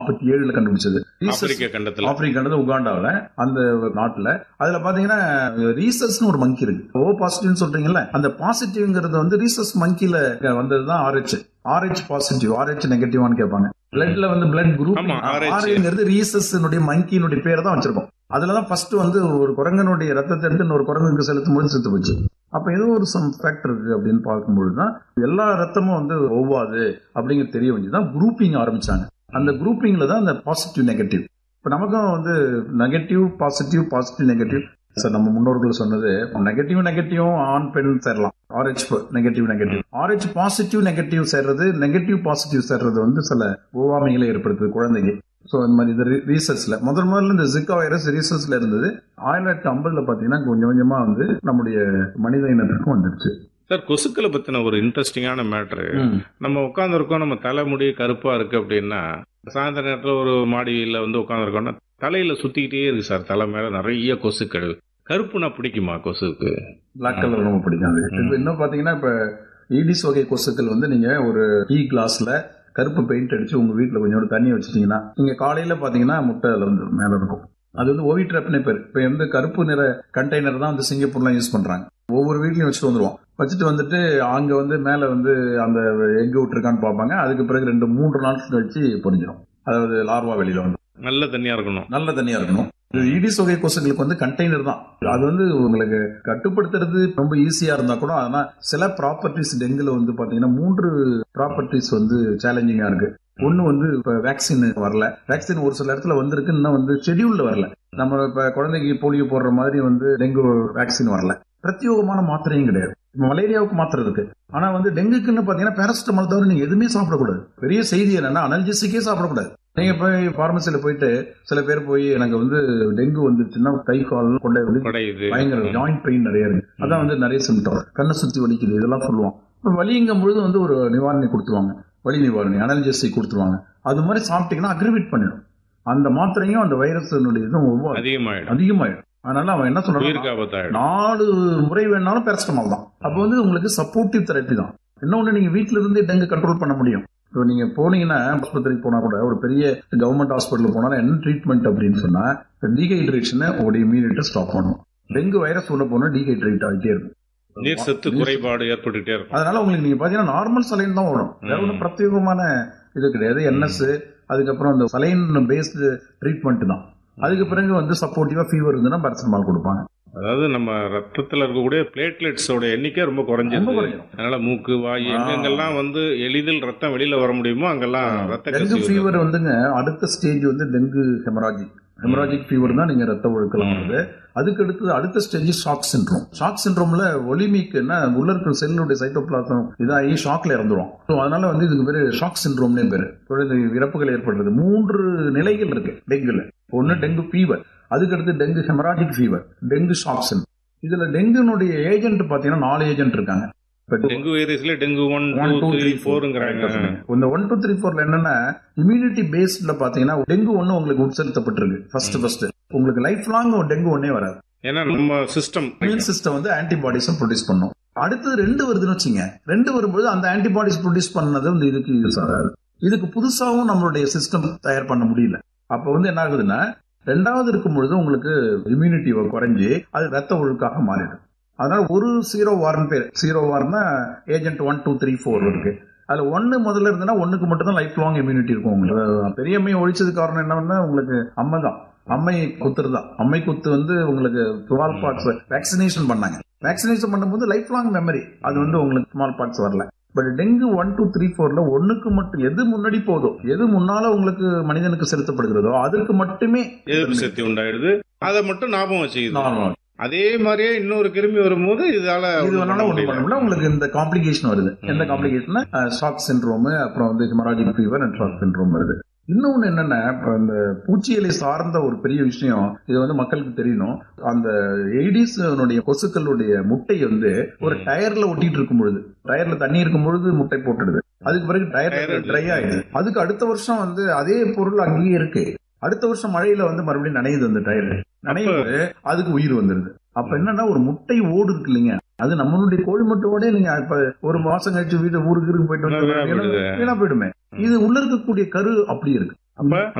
நாற்பத்தி ஏழுல கண்டுபிடிச்சது ரீசஸ் ஆப்பிரிக்க கண்டத்துல ஆப்பிரிக்கானது உகாண்டாவில் அந்த நாட்டுல அதுல பாத்தீங்கன்னா ரீசஸ்னு ஒரு மங்கி இருக்கு ஓ பாசிட்டிவ்னு சொல்றீங்கல்ல அந்த பாசிட்டிவ்ங்கிறது வந்து ரீசஸ் மங்கில வந்ததுதான் ஆர்ஹெச் ஆர்ஹெச் பாசிட்டிவ் ஆர்ஹெச் நெகட்டிவான்னு கேட்பாங்க பிளட்ல வந்து பிளட் குரூப் ஆமா, RH. ஆர்ங்கிறது ரீசஸ்னுடைய மங்கியினுடைய பேரை தான் வச்சிருக்கோம் அதுலதான் ஃபர்ஸ்ட் வந்து ஒரு குரங்கனுடைய ரத்தத்தை எடுத்து இன்னொரு குரங்குக்கு செலுத்தும் போது செத்து போச்சு அப்ப ஏதோ ஒரு சம் ஃபேக்டர் இருக்கு அப்படின்னு பார்க்கும்பொழுது தான் எல்லா ரத்தமும் வந்து ஒவ்வாது அப்படிங்கிறது தெரிய வந்துதான் குரூப்பிங் ஆரம்பிச்சாங்க அந்த குரூப்பிங்ல தான் அந்த பாசிட்டிவ் நெகட்டிவ் இப்ப நமக்கும் வந்து negative positive positive negative sir நம்ம முன்னோர்கள் சொன்னது நெகட்டிவ் நெகட்டிவ் ஆண் பெண் சேரலாம் RH negative negative RH positive negative சேர்றது நெகட்டிவ் பாசிட்டிவ் சேர்றது வந்து சில ஒவ்வாமைகளை ஏற்படுத்துது குழந்தைக்கு ஸோ இந்த மாதிரி இது ரீசர்ச்ல முதல் முதல்ல இந்த ஜிக்கா வைரஸ் ரீசர்ச்ல இருந்தது ஆயிரத்தி தொள்ளாயிரத்தி ஐம்பதுல பாத்தீங்கன்னா கொஞ்சம் கொஞ்சமா வந்து நம்முடைய மனித இனத்திற்கும் வந்துருச்சு சார் கொசுக்களை பத்தின ஒரு இன்ட்ரெஸ்டிங்கான மேட்ரு நம்ம உட்காந்துருக்கோம் நம்ம தலைமுடி கருப்பா இருக்கு அப்படின்னா சாயந்தர நேரத்துல ஒரு மாடியில வந்து உட்காந்துருக்கோம்னா தலையில சுத்திக்கிட்டே இருக்கு சார் தலை மேல நிறைய கொசுக்கள் கருப்புனா பிடிக்குமா கொசுக்கு பிளாக் கலர் ரொம்ப பிடிக்காது இப்ப இன்னும் பாத்தீங்கன்னா இப்ப ஈடிஸ் வகை கொசுக்கள் வந்து நீங்க ஒரு டீ கிளாஸ்ல கருப்பு பெயிண்ட் அடிச்சு உங்க வீட்டுல கொஞ்சோண்டு தண்ணி வச்சிட்டீங்கன்னா நீங்க காலையில பாத்தீங்கன்னா முட்டை அதுல வந்து மேல இருக்கும் அது வந்து ஓவி ட்ராப்னே பேர் இப்ப வந்து கருப்பு நிற கண்டெய்னர் தான் வந்து சிங்கப்பூர்லாம் யூஸ் பண்றாங்க ஒவ்வொரு வீட்லயும் வச்சுட்டு வந்துருவோம் வச்சுட்டு வந்துட்டு அங்க வந்து மேல வந்து அந்த எக் விட்டுருக்கான்னு பார்ப்பாங்க அதுக்கு பிறகு ரெண்டு மூன்று நாட்கள் கழிச்சு பொரிஞ்சிடும் அதாவது லார்வா வெளியில வந்து நல்ல தண்ணியா இருக்கணும் நல்ல தண்ணியா இருக்கணும் இது ஈடிஸ் வகை கொசுங்களுக்கு வந்து கண்டெய்னர் தான் அது வந்து உங்களுக்கு கட்டுப்படுத்துறது ரொம்ப ஈஸியா இருந்தா கூட ஆனா சில ப்ராப்பர்ட்டிஸ் டெங்குல வந்து பாத்தீங்கன்னா மூன்று ப்ராப்பர்ட்டிஸ் வந்து சேலஞ்சிங்கா இருக்கு ஒன்னு வந்து இப்ப வேக்சின் வரல வேக்சின் ஒரு சில இடத்துல வந்திருக்கு இன்னும் வந்து ஷெடியூல்ல வரல நம்ம இப்ப குழந்தைக்கு போலியோ போடுற மாதிரி வந்து டெங்கு வேக்சின் வரல பிரத்யோகமான மாத்திரையும் கிடையாது இப்ப மலேரியாவுக்கு மாத்திரை இருக்கு ஆனா வந்து டெங்குக்குன்னு பாத்தீங்கன்னா பேரஸ்டமால் தவிர நீங்க எதுவுமே சாப்பிடக்கூடாது பெரிய செய்தி என்னன்னா அனல்ஜிஸ்டிக்கே சாப்பிடக்கூடாது நீங்க போய் பார்மசியில போயிட்டு சில பேர் போய் எனக்கு வந்து டெங்கு வந்துச்சுன்னா கை கால் கொண்டை வலி படையுது பயங்கர ஜாயிண்ட் பெயின் நிறைய இருக்கு அதான் வந்து நிறைய சிம்டம் கண்ணை சுத்தி வலிக்குது இதெல்லாம் சொல்லுவோம் இப்ப வலிங்கும் பொழுது வந்து ஒரு நிவாரணி கொடுத்துருவாங்க வலி நிவாரணி அனல்ஜெஸ்டிக் கொடுத்துருவாங்க அது மாதிரி சாப்பிட்டீங்கன்னா அக்ரிவேட் பண்ணிடும் அந்த மாத்திரையும் அந்த வைரஸினுடைய இதுவும் ஒவ்வொரு அதிகமாயிடும் அதிகமாயிடும் அதனால அவன் என்ன சொல்றான் உயிருக்கு ஆபத்தாயிடும் நாலு முறை வேணாலும் பேரஸ்டமால் தான் அப்போ வந்து உங்களுக்கு சப்போர்ட்டிவ் தெரப்பி தான் இன்னொன்று நீங்க வீட்ல இருந்தே டெங்கு கண்ட்ரோல் பண்ண முடியும் இப்போ நீங்க போனீங்கன்னா ஆஸ்பத்திரிக்கு போனா கூட ஒரு பெரிய கவர்மெண்ட் ஹாஸ்பிட்டல் போனாலும் என்ன ட்ரீட்மெண்ட் அப்படின்னு சொன்னா டீஹைட்ரேஷனை உங்களுடைய இமீடியட்டா ஸ்டாப் பண்ணும் டெங்கு வைரஸ் உள்ள போனா டீஹைட்ரேட் ஆகிட்டே இருக்கும் நீர் சத்து குறைபாடு ஏற்பட்டுட்டே இருக்கும் அதனால உங்களுக்கு நீங்க பாத்தீங்கன்னா நார்மல் சலைன் தான் வரும் வேற ஒன்றும் பிரத்யேகமான இது கிடையாது என்எஸ் அதுக்கப்புறம் அந்த சலைன் பேஸ்டு ட்ரீட்மெண்ட் தான் அதுக்கு பிறகு வந்து சப்போர்ட்டிவா ஃபீவர் இருந்ததுன்னா பேரசமால் கொடுப்பாங்க அதாவது நம்ம ரத்தத்துல இருக்கக்கூடிய பிளேட்லெட்ஸோட எண்ணிக்கை ரொம்ப ரொம்ப குறைஞ்சிருக்கு குறையும் அதனால மூக்கு வாய் ஆ. எங்கெங்கெல்லாம் வந்து எளிதில் ரத்தம் வெளியில வர முடியுமோ அங்கெல்லாம் ரத்த டெங்கு கசிவு ஃபீவர் வந்துங்க அடுத்த ஸ்டேஜ் வந்து டெங்கு ஹெமராஜிக் ஹெமராஜிக் ஃபீவர் தான் நீங்க ரத்த ஒழுக்கலாம் வருது அதுக்கு அடுத்து அடுத்த ஸ்டேஜ் ஷாக் சிண்ட்ரோம் ஷாக் சிண்ட்ரோம்ல ஒலிமிக்னா உள்ள இருக்கிற செல்லுடைய சைட்டோபிளாசம் இதாகி ஷாக்ல இறந்துரும் So, அதனால வந்து இதுக்கு பேரு ஷாக் சிண்ட்ரோம்னே பேரு குழந்தை இறப்புகள் ஏற்படுறது மூன்று நிலைகள் இருக்கு டெங்குல ஒன்னு டெங்கு ஃபீவர் அதுக்கு அடுத்து dengue haemorrhagic fever dengue shock syndrome இதுல டெங்குனுடைய ஏஜென்ட் பாத்தீங்கன்னா நாலு ஏஜென்ட் இருக்காங்க இப்ப டெங்கு வைரஸ்ல dengue one one two two three three ஃபோருங்கிறாங்க இந்த ஒன் டூ த்ரீ ஃபோர்ல என்னன்னா இம்யூனிட்டி பேஸ்ட்ல பாத்தீங்கன்னா டெங்கு ஒண்ணு உங்களுக்கு உட்செலுத்தப்பட்டிருக்கு ஃபர்ஸ்ட் ஃபர்ஸ்ட் உங்களுக்கு லைஃப் லாங் டெங்கு ஒன்னே வராது ஏன்னா நம்ம சிஸ்டம் இம்யூன் சிஸ்டம் வந்து ஆன்டிபாடிஸும் ப்ரொடியூஸ் பண்ணும் அடுத்தது ரெண்டு வருதுன்னு வச்சுங்க ரெண்டு வரும்போது அந்த ஆன்டிபாடிஸ் ப்ரொடியூஸ் பண்ணது வந்து இதுக்கு யூஸ் ஆகாது இதுக்கு புதுசாவும் நம்மளுடைய சிஸ்டம் தயார் பண்ண முடியல அப்ப வந்து என்ன ஆகுதுன்னா ரெண்டாவது இருக்கும் பொழுது உங்களுக்கு இம்யூனிட்டி குறைஞ்சி அது ரத்த ஒழுக்காக மாறிடும் அதனால ஒரு ஜீரோ வார்னு பேர் ஜீரோ வார்னா agent one two three four இருக்கு அதுல ஒன்னு முதல்ல இருந்ததுன்னா ஒண்ணுக்கு மட்டும் தான் லைஃப் லாங் இம்யூனிட்டி இருக்கும் உங்களுக்கு பெரியம்மையை ஒழிச்சது காரணம் என்னன்னா உங்களுக்கு அம்மை தான் அம்மை குத்துரு தான் அம்மை குத்து வந்து உங்களுக்கு ஸ்மால் பாக்ஸ் வேக்சினேஷன் பண்ணாங்க வேக்சினேஷன் பண்ணும்போது லைஃப் லாங் மெமரி அது வந்து உங்களுக்கு ஸ்மால் பாக்ஸ் வரல but dengue one two three ஃபோர்ல ஒண்ணுக்கு மட்டும் எது முன்னாடி போதோ எது முன்னால உங்களுக்கு மனிதனுக்கு செலுத்தப்படுகிறதோ அதற்கு மட்டுமே எதிர்ப்பு சக்தி உண்டாயிடுது அதை மட்டும் ஞாபகம் வச்சுக்குது நார்மல் அதே மாதிரியே இன்னொரு கிருமி வரும்போது இதால இது ஒண்ணும் வேணாலும் பண்ண ஒண்ணு முடியல. பண்ண முடியல உங்களுக்கு இந்த காம்ப்ளிகேஷன் வருது எந்த ம். காம்ப்ளிகேஷன் ஷாக் சிண்ட்ரோம் அப்புறம் வந்து haemorrhagic fever and shock syndrome வருது இன்னொன்னு என்னன்னா இப்ப இந்த பூச்சியலை சார்ந்த ஒரு பெரிய விஷயம் இது வந்து மக்களுக்கு தெரியணும் அந்த எய்டிஸ் கொசுக்களுடைய முட்டை வந்து ஒரு ம். டயர்ல ஒட்டிட்டு இருக்கும் பொழுது டயர்ல தண்ணி இருக்கும் பொழுது முட்டை போட்டுடுது அதுக்கு பிறகு டயர் Tire ட்ரை ஆயிடுது அதுக்கு அடுத்த வருஷம் வந்து அதே பொருள் அங்கேயே இருக்கு அடுத்த வருஷம் மழையில வந்து மறுபடியும் நனையுது அந்த டயர் நனையும் போது அதுக்கு உயிர் வந்துருது அப்ப என்னன்னா ஒரு முட்டை ஓடு இருக்கு இல்லைங்க அது நம்மளுடைய கோழி முட்டையோட நீங்க இப்ப ஒரு மாசம் கழிச்சு வீட்டு ஊருக்கு இருக்கு போயிட்டு வீணா வந்து போயிடுது. வீணா போயிடுமே இது உள்ள இருக்கக்கூடிய கரு அப்படி இருக்கு அப்ப